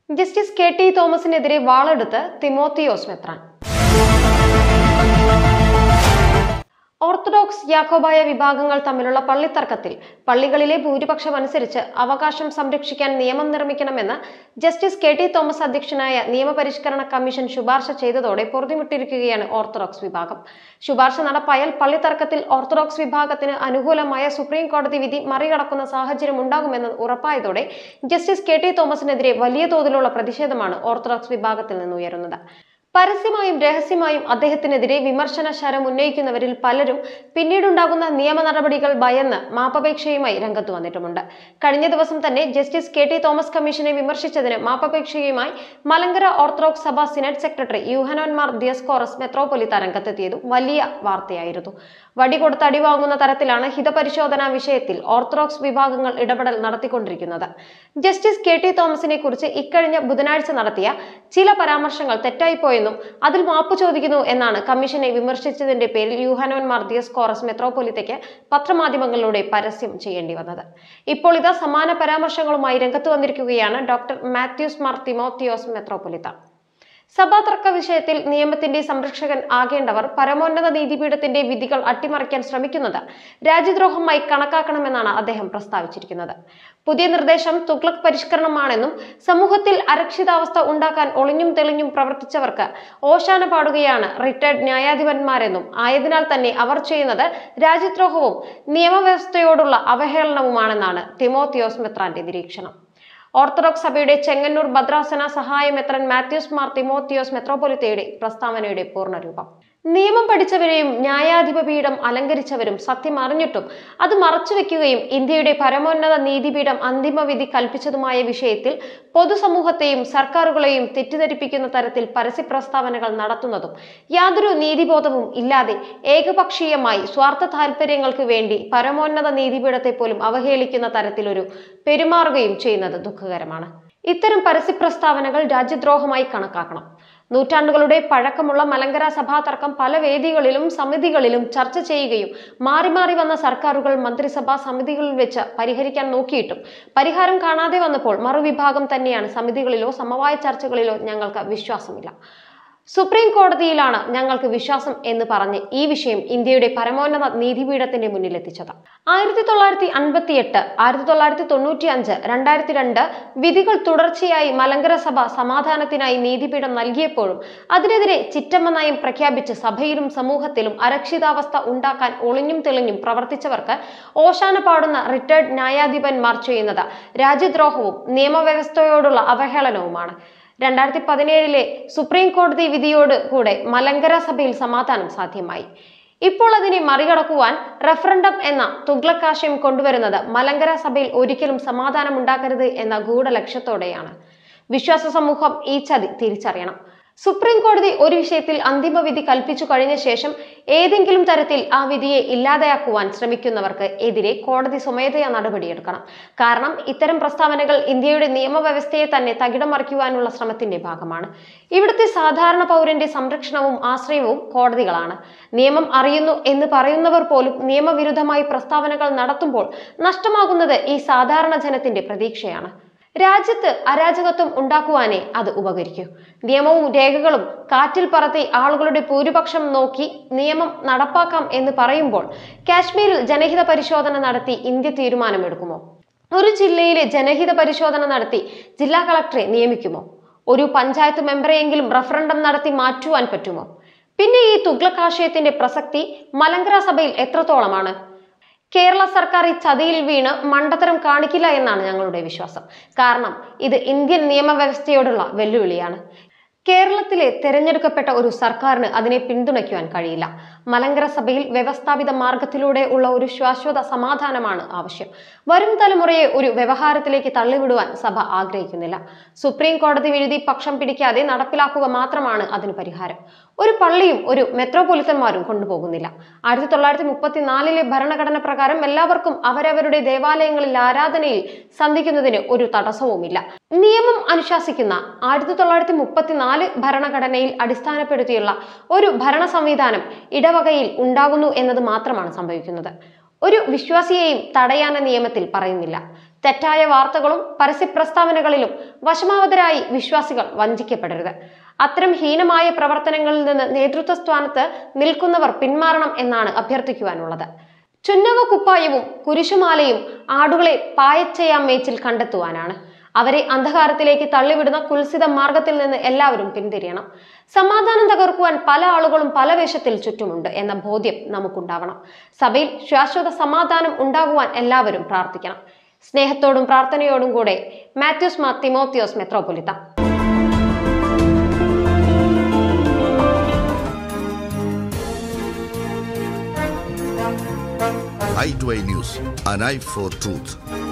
Justice K T തോമസിനെതിരെ വാളെടുത്ത് തിമോത്തിയോസ് മെത്രാൻ ഓർത്തഡോക്സ് യാക്കോബായ വിഭാഗങ്ങൾ തമ്മിലുള്ള പള്ളിത്തർക്കത്തിൽ പള്ളികളിലെ ഭൂരിപക്ഷം അനുസരിച്ച് അവകാശം സംരക്ഷിക്കാൻ നിയമം നിർമ്മിക്കണമെന്ന് ജസ്റ്റിസ് കെ ടി തോമസ് അധ്യക്ഷനായ നിയമപരിഷ്കരണ കമ്മീഷൻ ശുപാർശ ചെയ്തതോടെ പൊറുതിമുട്ടിയിരിക്കുകയാണ് ഓർത്തഡോക്സ് വിഭാഗം ശുപാർശ നടപ്പായാൽ പള്ളിത്തർക്കത്തിൽ ഓർത്തഡോക്സ് വിഭാഗത്തിന് അനുകൂലമായ സുപ്രീം കോടതി വിധി മറികടക്കുന്ന സാഹചര്യം ഉണ്ടാകുമെന്ന് ഉറപ്പായതോടെ ജസ്റ്റിസ് കെ ടി തോമസിനെതിരെ വലിയ തോതിലുള്ള പ്രതിഷേധമാണ് ഓർത്തഡോക്സ് വിഭാഗത്തിൽ നിന്ന് ഉയരുന്നത് പരസ്യമായും രഹസ്യമായും അദ്ദേഹത്തിനെതിരെ വിമർശന ശരം ഉന്നയിക്കുന്നവരിൽ പലരും പിന്നീടുണ്ടാകുന്ന നിയമ നടപടികൾ ഭയന്ന് മാപ്പപേക്ഷയുമായി രംഗത്ത് വന്നിട്ടുമുണ്ട് കഴിഞ്ഞ ദിവസം തന്നെ ജസ്റ്റിസ് കെ ടി തോമസ് കമ്മീഷനെ വിമർശിച്ചതിന് മാപ്പപേക്ഷയുമായി മലങ്കര ഓർത്തഡോക്സ് സഭ സിനഡ് സെക്രട്ടറി യൂഹനോൻമാർ ദിയസ്കോറസ് മെത്രോപൊലിത്ത രംഗത്തെത്തിയതും വലിയ വാർത്തയായിരുന്നു വടി കൊടുത്ത് അടി വാങ്ങുന്ന തരത്തിലാണ് ഹിതപരിശോധനാ വിഷയത്തിൽ ഓർത്തഡോക്സ് വിഭാഗങ്ങൾ ഇടപെടൽ നടത്തിക്കൊണ്ടിരിക്കുന്നത് ജസ്റ്റിസ് കെ ടി തോമസിനെ കുറിച്ച് ഇക്കഴിഞ്ഞ ബുധനാഴ്ച നടത്തിയ ചില പരാമർശങ്ങൾ തെറ്റായിപ്പോയെന്നും അതിൽ മാപ്പ് ചോദിക്കുന്നു എന്നാണ് കമ്മീഷനെ വിമർശിച്ചതിന്റെ പേരിൽ യൂഹാനോൻ മാർദിയസ് കോറസ് മെത്രോപൊലിത്തയ്ക്ക് പത്രമാധ്യമങ്ങളിലൂടെ പരസ്യം ചെയ്യേണ്ടി വന്നത് ഇപ്പോൾ ഇതാ സമാന പരാമർശങ്ങളുമായി രംഗത്ത് വന്നിരിക്കുകയാണ് ഡോക്ടർ മാത്യൂസ് മാർ തിമോത്തിയോസ് മെത്രോപൊലിത്ത സഭാതർക്ക വിഷയത്തിൽ നിയമത്തിന്റെ സംരക്ഷകൻ ആകേണ്ടവർ പരമോന്നത നീതിപീഠത്തിന്റെ വിധികൾ അട്ടിമറിക്കാൻ ശ്രമിക്കുന്നത് രാജ്യദ്രോഹമായി കണക്കാക്കണമെന്നാണ് അദ്ദേഹം പ്രസ്താവിച്ചിരിക്കുന്നത് പുതിയ നിർദ്ദേശം തുഗ്ലക് പരിഷ്കരണമാണെന്നും സമൂഹത്തിൽ അരക്ഷിതാവസ്ഥ ഉണ്ടാക്കാൻ ഒളിഞ്ഞും തെളിഞ്ഞും പ്രവർത്തിച്ചവർക്ക് ഓശാന പാടുകയാണ് റിട്ടയർഡ് ന്യായാധിപന്മാരെന്നും ആയതിനാൽ തന്നെ അവർ ചെയ്യുന്നത് രാജ്യദ്രോഹവും നിയമവ്യവസ്ഥയോടുള്ള അവഹേളനവുമാണെന്നാണ് തിമോത്തിയോസ് മെത്രാന്റെ നിരീക്ഷണം ഓർത്തഡോക്സ് സഭയുടെ ചെങ്ങന്നൂർ ഭദ്രാസന സഹായ മെത്രൻ മാത്യൂസ് മാർ തിമോത്തിയോസ് മെത്രോപൊലിത്തയുടെ പ്രസ്താവനയുടെ പൂർണ്ണരൂപം നിയമം പഠിച്ചവരെയും ന്യായാധിപ പീഠം അലങ്കരിച്ചവരും സത്യം അറിഞ്ഞിട്ടും അത് മറച്ചുവെക്കുകയും ഇന്ത്യയുടെ പരമോന്നത നീതിപീഠം അന്തിമവിധി കൽപ്പിച്ചതുമായ വിഷയത്തിൽ പൊതുസമൂഹത്തെയും സർക്കാരുകളെയും തെറ്റിദ്ധരിപ്പിക്കുന്ന തരത്തിൽ പരസ്യ പ്രസ്താവനകൾ നടത്തുന്നതും യാതൊരു നീതിബോധവും ഇല്ലാതെ ഏകപക്ഷീയമായി സ്വാർത്ഥ താല്പര്യങ്ങൾക്ക് വേണ്ടി പരമോന്നത നീതിപീഠത്തെ പോലും അവഹേളിക്കുന്ന തരത്തിലൊരു പെരുമാറുകയും ചെയ്യുന്നത് ദുഃഖകരമാണ് ഇത്തരം പരസ്യ പ്രസ്താവനകൾ രാജ്യദ്രോഹമായി കണക്കാക്കണം നൂറ്റാണ്ടുകളുടെ പഴക്കമുള്ള മലങ്കര സഭാ തർക്കം പല വേദികളിലും സമിതികളിലും ചർച്ച ചെയ്യുകയും മാറി മാറി വന്ന സർക്കാരുകൾ മന്ത്രിസഭാ സമിതികളിൽ വെച്ച് പരിഹരിക്കാൻ നോക്കിയിട്ടും പരിഹാരം കാണാതെ വന്നപ്പോൾ മറുവിഭാഗം തന്നെയാണ് സമിതികളിലോ സമവായ ചർച്ചകളിലോ ഞങ്ങൾക്ക് വിശ്വാസമില്ല സുപ്രീം കോടതിയിലാണ് ഞങ്ങൾക്ക് വിശ്വാസം എന്ന് പറഞ്ഞ് ഈ വിഷയം ഇന്ത്യയുടെ പരമോന്നത നീതിപീഠത്തിന്റെ മുന്നിലെത്തിച്ചത് ആയിരത്തി തൊള്ളായിരത്തി അൻപത്തി എട്ട് ആയിരത്തി തൊള്ളായിരത്തി തൊണ്ണൂറ്റി അഞ്ച് രണ്ടായിരത്തി രണ്ട് വിധികൾ തുടർച്ചയായി മലങ്കര സഭ സമാധാനത്തിനായി നീതിപീഠം നൽകിയപ്പോഴും അതിനെതിരെ ചിറ്റമ്മ നയം പ്രഖ്യാപിച്ച് സഭയിലും സമൂഹത്തിലും അരക്ഷിതാവസ്ഥ ഉണ്ടാക്കാൻ ഒളിഞ്ഞും തെളിഞ്ഞും പ്രവർത്തിച്ചവർക്ക് ഓശാന പാടുന്ന റിട്ടയർഡ് ന്യായാധിപന്മാർ ചെയ്യുന്നത് രാജ്യദ്രോഹവും നിയമവ്യവസ്ഥയോടുള്ള അവഹേളനവുമാണ് രണ്ടായിരത്തി പതിനേഴിലെ സുപ്രീം കോടതി വിധിയോട് കൂടെ മലങ്കര സഭയിൽ സമാധാനം സാധ്യമായി ഇപ്പോൾ അതിനെ മറികടക്കുവാൻ റഫറൻഡം എന്ന തുഗ്ലക്കാശയം കൊണ്ടുവരുന്നത് മലങ്കര സഭയിൽ ഒരിക്കലും സമാധാനം ഉണ്ടാക്കരുത് എന്ന ഗൂഢലക്ഷ്യത്തോടെയാണ് വിശ്വാസ സമൂഹം ഈ ചതി തിരിച്ചറിയണം സുപ്രീം കോടതി ഒരു വിഷയത്തിൽ അന്തിമ വിധി കൽപ്പിച്ചു കഴിഞ്ഞ ശേഷം ഏതെങ്കിലും തരത്തിൽ ആ വിധിയെ ഇല്ലാതെയാക്കുവാൻ ശ്രമിക്കുന്നവർക്ക് എതിരെ കോടതി സ്വമേധയാ നടപടിയെടുക്കണം കാരണം ഇത്തരം പ്രസ്താവനകൾ ഇന്ത്യയുടെ നിയമവ്യവസ്ഥയെ തന്നെ തകിടം മറിക്കുവാനുള്ള ശ്രമത്തിന്റെ ഭാഗമാണ് ഇവിടുത്തെ സാധാരണ പൗരന്റെ സംരക്ഷണവും ആശ്രയവും കോടതികളാണ് നിയമം അറിയുന്നു എന്ന് പറയുന്നവർ പോലും നിയമവിരുദ്ധമായി പ്രസ്താവനകൾ നടത്തുമ്പോൾ നഷ്ടമാകുന്നത് ഈ സാധാരണ ജനത്തിന്റെ പ്രതീക്ഷയാണ് രാജ്യത്ത് അരാജകത്വം ഉണ്ടാക്കുവാനേ അത് ഉപകരിക്കൂ നിയമവും രേഖകളും കാറ്റിൽ പറത്തി ആളുകളുടെ ഭൂരിപക്ഷം നോക്കി നിയമം നടപ്പാക്കാം എന്ന് പറയുമ്പോൾ കാശ്മീരിൽ ജനഹിത പരിശോധന നടത്തി ഇന്ത്യ തീരുമാനമെടുക്കുമോ ഒരു ജില്ലയിലെ ജനഹിത പരിശോധന നടത്തി ജില്ലാ കളക്ടറെ നിയമിക്കുമോ ഒരു പഞ്ചായത്ത് മെമ്പറെയെങ്കിലും റഫറൻഡം നടത്തി മാറ്റുവാൻ പറ്റുമോ പിന്നെ ഈ തുഗ്ലക്കാശയത്തിന്റെ പ്രസക്തി മലങ്കര സഭയിൽ എത്രത്തോളമാണ് കേരള സർക്കാർ ഈ ചതിയിൽ വീണ് മണ്ടത്തരം കാണിക്കില്ല എന്നാണ് ഞങ്ങളുടെ വിശ്വാസം കാരണം ഇത് ഇന്ത്യൻ നിയമവ്യവസ്ഥയോടുള്ള വെല്ലുവിളിയാണ് കേരളത്തിലെ തെരഞ്ഞെടുക്കപ്പെട്ട ഒരു സർക്കാരിന് അതിനെ പിന്തുണയ്ക്കുവാൻ കഴിയില്ല മലങ്കര സഭയിൽ വ്യവസ്ഥാപിത മാർഗത്തിലൂടെ ഉള്ള ഒരു ശാശ്വത സമാധാനമാണ് ആവശ്യം വരും തലമുറയെ ഒരു വ്യവഹാരത്തിലേക്ക് തള്ളിവിടുവാൻ സഭ ആഗ്രഹിക്കുന്നില്ല സുപ്രീം കോടതി വിഴുതി പക്ഷം പിടിക്കാതെ നടപ്പിലാക്കുക മാത്രമാണ് അതിന് പരിഹാരം ഒരു പള്ളിയും ഒരു മെത്രോപൊലിത്തന്മാരും കൊണ്ടുപോകുന്നില്ല ആയിരത്തി തൊള്ളായിരത്തി മുപ്പത്തിനാലിലെ ഭരണഘടന പ്രകാരം എല്ലാവർക്കും അവരവരുടെ ദേവാലയങ്ങളിൽ ആരാധനയിൽ സന്ധിക്കുന്നതിന് ഒരു തടസ്സവുമില്ല നിയമം അനുശാസിക്കുന്ന ആയിരത്തി തൊള്ളായിരത്തി മുപ്പത്തിനാല് ഭരണഘടനയിൽ അടിസ്ഥാനപ്പെടുത്തിയുള്ള ഒരു ഭരണ സംവിധാനം ഇടവകയിൽ ഉണ്ടാകുന്നു എന്നത് മാത്രമാണ് സംഭവിക്കുന്നത് ഒരു വിശ്വാസിയെയും തടയാന നിയമത്തിൽ പറയുന്നില്ല തെറ്റായ വാർത്തകളും പരസ്യ പ്രസ്താവനകളിലും വശമാവതരായി വിശ്വാസികൾ വഞ്ചിക്കപ്പെടരുത് അത്തരം ഹീനമായ പ്രവർത്തനങ്ങളിൽ നിന്ന് നേതൃത്വ സ്ഥാനത്ത് നിൽക്കുന്നവർ പിന്മാറണം എന്നാണ് അഭ്യർത്ഥിക്കുവാനുള്ളത് ചുന്നവ കുപ്പായവും കുരിശുമാലയും ആടുകളെ പായച്ചയാം മേച്ചിൽ കണ്ടെത്തുവാനാണ് അവരെ അന്ധകാരത്തിലേക്ക് തള്ളിവിടുന്ന കുൽസിത മാർഗത്തിൽ നിന്ന് എല്ലാവരും പിന്തിരിയണം സമാധാനം തകർക്കുവാൻ പല ആളുകളും പല വേഷത്തിൽ ചുറ്റുമുണ്ട് എന്ന ബോധ്യം നമുക്കുണ്ടാവണം സഭയിൽ ശാശ്വത സമാധാനം ഉണ്ടാകുവാൻ എല്ലാവരും പ്രാർത്ഥിക്കണം സ്നേഹത്തോടും പ്രാർത്ഥനയോടും കൂടെ മാത്യൂസ് മാ Timotheos മെത്രോപൊലിത്ത i2i News, an eye for truth.